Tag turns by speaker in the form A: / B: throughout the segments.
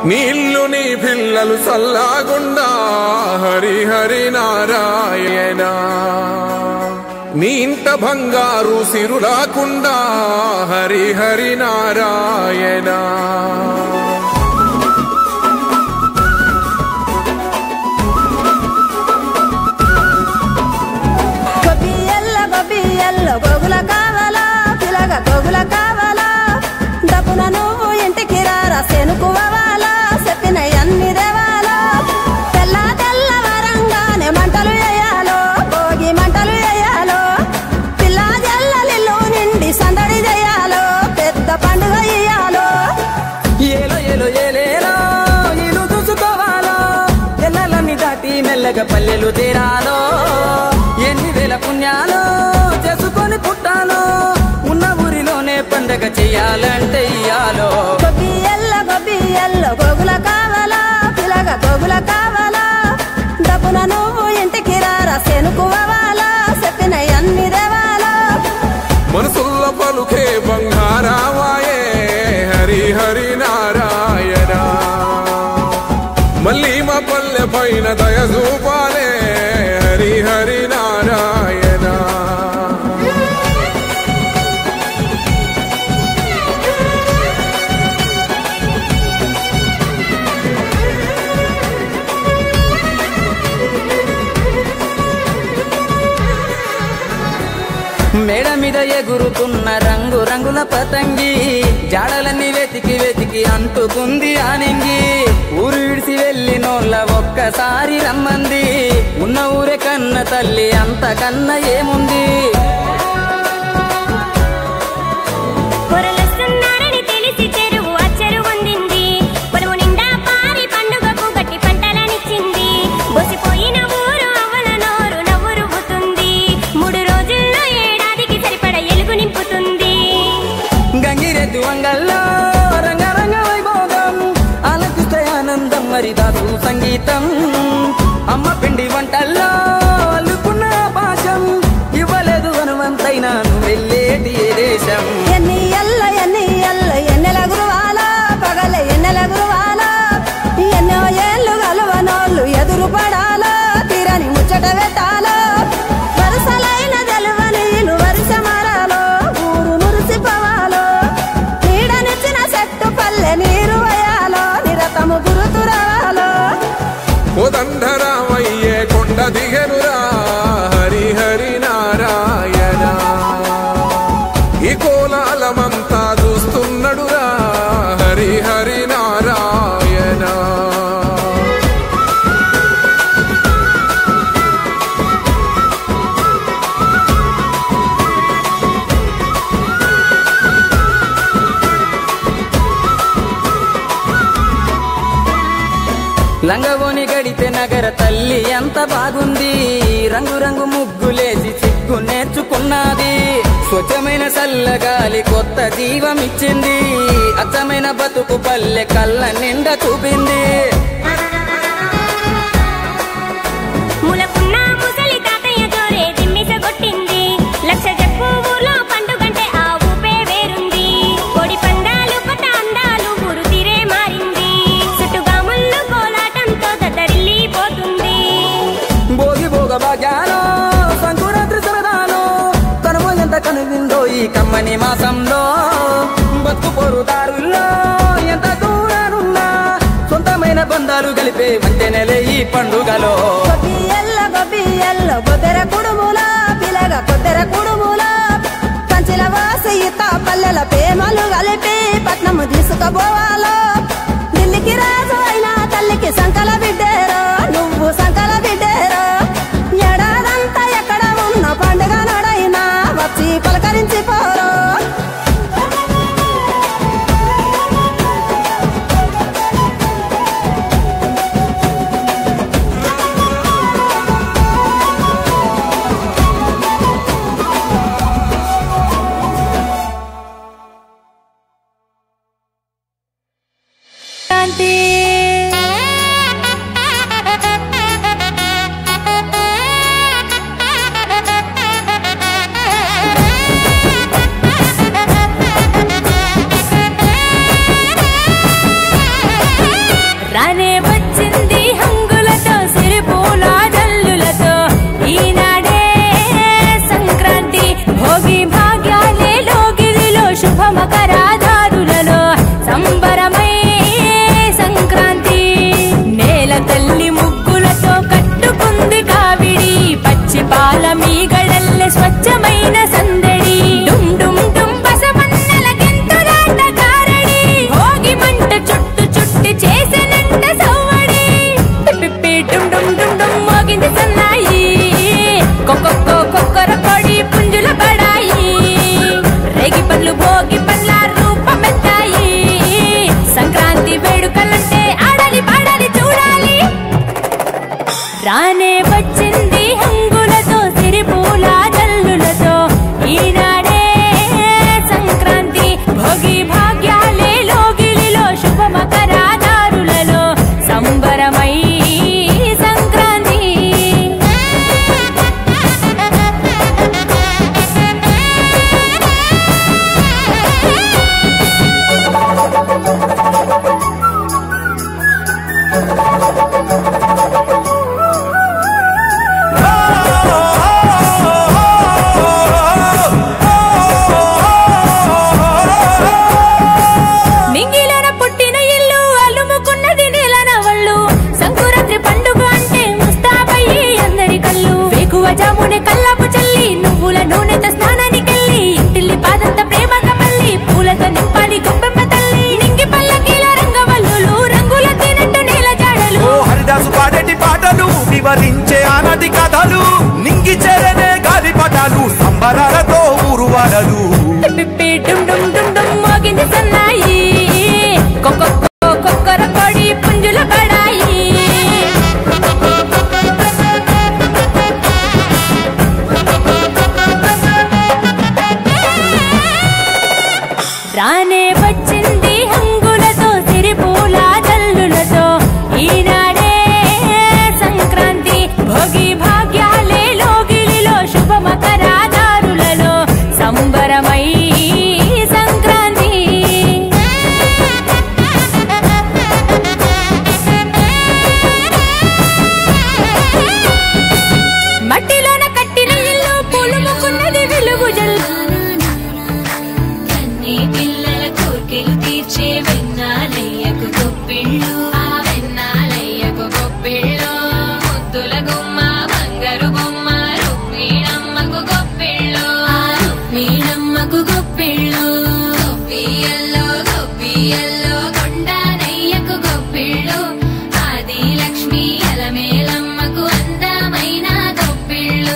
A: నీళ్లు నీ పిల్లలు సల్లాగుండా హరి హరి నారాయణ నీ ఇంట బంగారు సిరులాకుండా హరి హరి నారాయణ
B: గొబ్బియల్ల గొబ్బియల్ల గోగుల కావాలా పిలగ గోగుల కావాలా డబ్బున నువ్వు ఇంటికి రారా సెనుకువాలా చెప్పిన అన్ని దేవాలా తెల్ల తెల్ల వరంగానే మంటలు వేయాలో భోగి మంటలు వేయాలో పిల్ల జల్లలిల్లు నిండి సందడి చేయాలో పెద్ద పండుగ ఇయ్యాలో
C: ఏలో ఏలో ఏలేలో ఇల్లు చూసుకోవాలో ఎన్నెలన్నీ దాటి మెల్లగా పల్లెలు తీరాలో ఎన్ని వేల పుణ్యాలు చేసుకొని పుట్టాలో ఉన్న ఊరిలోనే పండగ చెయ్యాలంటే ఇయ్యాలో
B: గొబ్బియల్ల గొబ్బియల్ల గోగుల కావాలా పిలగ గోగుల కావాలా డబ్బున నువ్వు ఇంటికి రారా సెనుకువాలా చెప్పిన అన్ని దేవాలా
A: మనసుల్ల పలుకే బంగారావాయే హరి హరి నారాయణ మళ్ళీ మా పల్లె పైన దయ చూపాలే హరి హరి నారాయణ
C: మేడ మీద ఎగురుతున్న రంగు రంగుల పతంగి జాడలన్నీ వెతికి వెతికి అంటుకుంది ఆనింగి ఊరు విడిసి వెళ్ళినోళ్ళ ఒక్కసారి రమ్మంది ఉన్న ఊరే కన్న తల్లి అంతకన్నా ఏముంది
D: పొరలొస్తున్నారని తెలిసి చెరువు అచ్చరు వందింది పొలము నిండా పారి పండుగకు గట్టి పంటలనిచ్చింది బొసిపోయిన ఊరు అవ్వల నోరు నవ్వు రువ్వుతుంది మూడు రోజుల్లో ఏడాదికి సరిపడ ఎలుగు నింపుతుంది
C: గంగిరెద్దు అంగల్లో రంగరంగ వైభోగం ఆలకిస్తే ఆనందం మరి దాసు సంగీతం అమ్మ పిండి వంటల్లో అల్లుకున్న పాశం ఇవ్వలేదు హనుమంతైనా నువ్వు వెళ్ళేటి ఏ దేశం
B: ఎన్ని ఎల్ల ఎన్ని ఎల్ల ఎన్నెల గురువాలా పగల ఎన్నెల గురువాలా ఎన్నో ఏళ్ళు గలవనోళ్ళు ఎదురు పడాలా తీరని ముచ్చట పెట్టాలో వరుసలైన తెలవని ఇల్లు వరుస మారాలో ఊరు మురిసిపోవాలో నీడనిచ్చిన చెట్టు పల్లె నీరు వయాలో నిరతము గురుతురాలో
A: కోదండరామయ్యే కొండ దిగనురా హరి హరి నారాయణ ఈ కోలాలమంతా చూస్తున్నడురా హరి హరి నారాయణ
C: లంగవోని గడితే నగర తల్లి ఎంత బాగుంది రంగు రంగు ముగ్గులేసి సిగ్గు నేర్చుకున్నది స్వచ్ఛమైన చల్లగాలి కొత్త జీవం ఇచ్చింది అచ్చమైన బతుకు పల్లె కళ్ళ నిండా చూపింది
D: ములకున్న ముసలి తాతయ్య జోరే దిమ్మిస కొట్టింది లక్ష చెప్పు ఊర్లో పండుగంటే ఆ ఊపే వేరుంది కోడి పందాలు కొత్త అందాలు ఊరు తీరే మారింది చుట్టుగాముళ్ళు కోలాటంతో దద్దరిల్లిపోతుంది
C: భోగి భోగ భాగ్యాలో సంకురాత్రి సరదాలో కనుమ ఎంత కనువిందో ఈ కమ్మని మాసంలో బతుకు పొరుదారుల్లో ఎంత దూరానున్నా సొంతమైన బంధాలు కలిపే వంతెనలే ఈ పండుగలో
B: గొబ్బియల్ల గొబ్బియల్ల గొద్దెర కుడుముల పిలగ కొద్దెర కుడుముల కంచిల వాసి ఇత పల్లెల ప్రేమలు కలిపి పట్నము తీసుకుపోవాలో ఢిల్లీకి రాజు అయినా తల్లికి సంకల బిడ్డేరో నువ్వు సంకల బిడ్డేరో ఏడాదంతా ఎక్కడ ఉన్న పండుగ నడైనా వచ్చి పలకరించి పోరో
E: సంబరాలతో ఊరువాడదు
F: పిప్పి డుమ్ డుమ్ డుమ్ డుమ్ మోగింది సన్నాయి కొక్క కొక్కర కొడి పుంజుల బడాయి రానే వచ్చింది హంగులతో సిరిపూల జల్లులతో ఈనాడే సంక్రాంతి భోగి భాగ్యాలే లోగిలిలో శుభ మకరాదారులలో సంబరమై సంక్రాంతి మట్టిలోన కట్టిన ఇల్లు పూలు ముక్కున్నది వెలుగు జల్లు
G: కన్నీ పిల్లల కోర్కెలు తీర్చే వెన్నాలయ్యకు గొప్పిళ్ళు ఆ వెన్నాలయ్యకు గొప్పిళ్ళు ముద్దుల గుమ్మ బంగారు బొమ్మ రుక్మిణమ్మకు గొప్పిళ్ళు ఆ రుక్మిణమ్మకు గొప్పిళ్ళు గొప్పియల్లో గొప్పియల్లో కొండానయ్యకు గొప్పిళ్ళు ఆది లక్ష్మి అలమేలమ్మకు అందమైన గొప్పిళ్ళు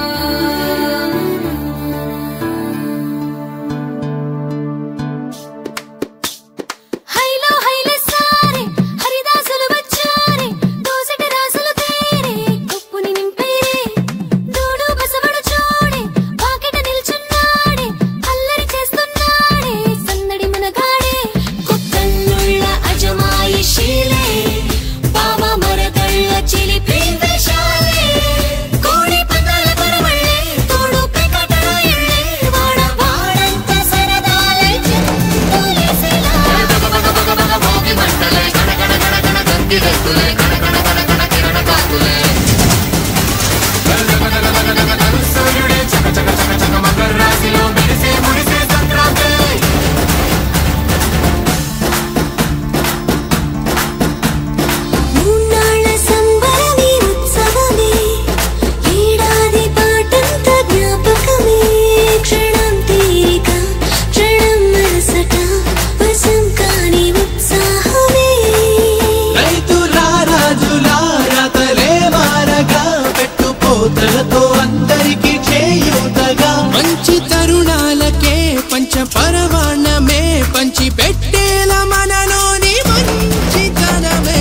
G: హైలో హైలే సారే హరిదాసులు వచ్చారే దోసటి రాసులు తేరే కుప్పుని నింపేరే దూడు బసవడు చూడే పాకెట నిల్చున్నాడే అల్లరి చేస్తున్నాడే సందడి మునగాడే కుక్కన్నుళ్ళ అజమాయిషీలే పావ మరదళ్ళ చిలిపి వేషాలే కోడి పందాల కొరవళ్ళే తోడు పెకటల ఇళ్ళే వాడ వాడంత సరదాలే చెప్పులేసేలా మూన్నాళ్ళ సంబరమే ఉత్సవమే ఏడాది పాటంత జ్ఞాపకమే క్షణం తీరిక క్షణం మనసట వశం కాని ఉత్సాహమే
H: రైతులా రాజులా రతలే మారగా పెట్టుపోతలతో అందరికి చేయూతగా మంచి తరుణాలకే పంచ పరమాణమే పంచి పెట్టేల మనలోని మంచితనమే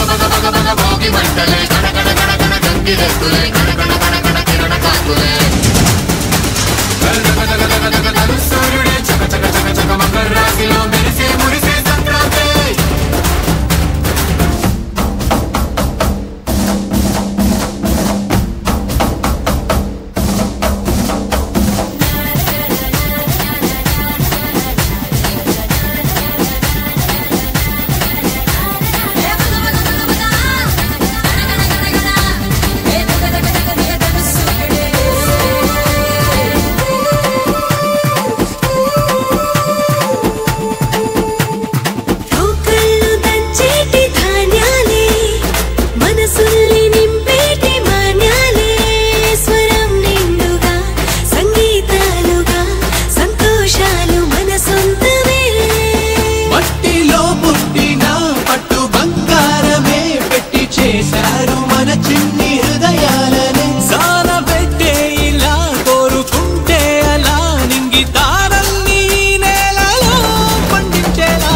G: రోకళ్ళు దంచేటి ధాన్యాలే మనసుల్ని నింపేటి మాన్యాలే స్వరం నిండుగా సంగీతాలుగా సంతోషాలు మన సొంతమే
H: మట్టిలో పుట్టిన పట్టు బంగారమే పెట్టి చేశారు మన చిన్ని హృదయాలనే సాన పెట్టే ఇలా కోరుకుంటే అలా నింగి తారల్ని ఈ నేలలో పండించేలా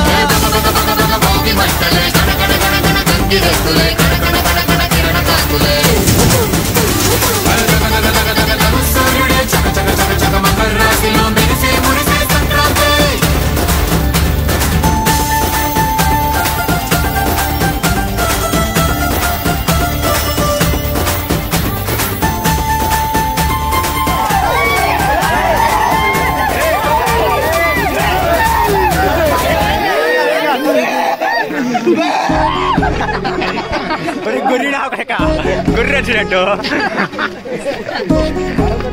I: గొర్రె గొర్రె వచ్చినట్టు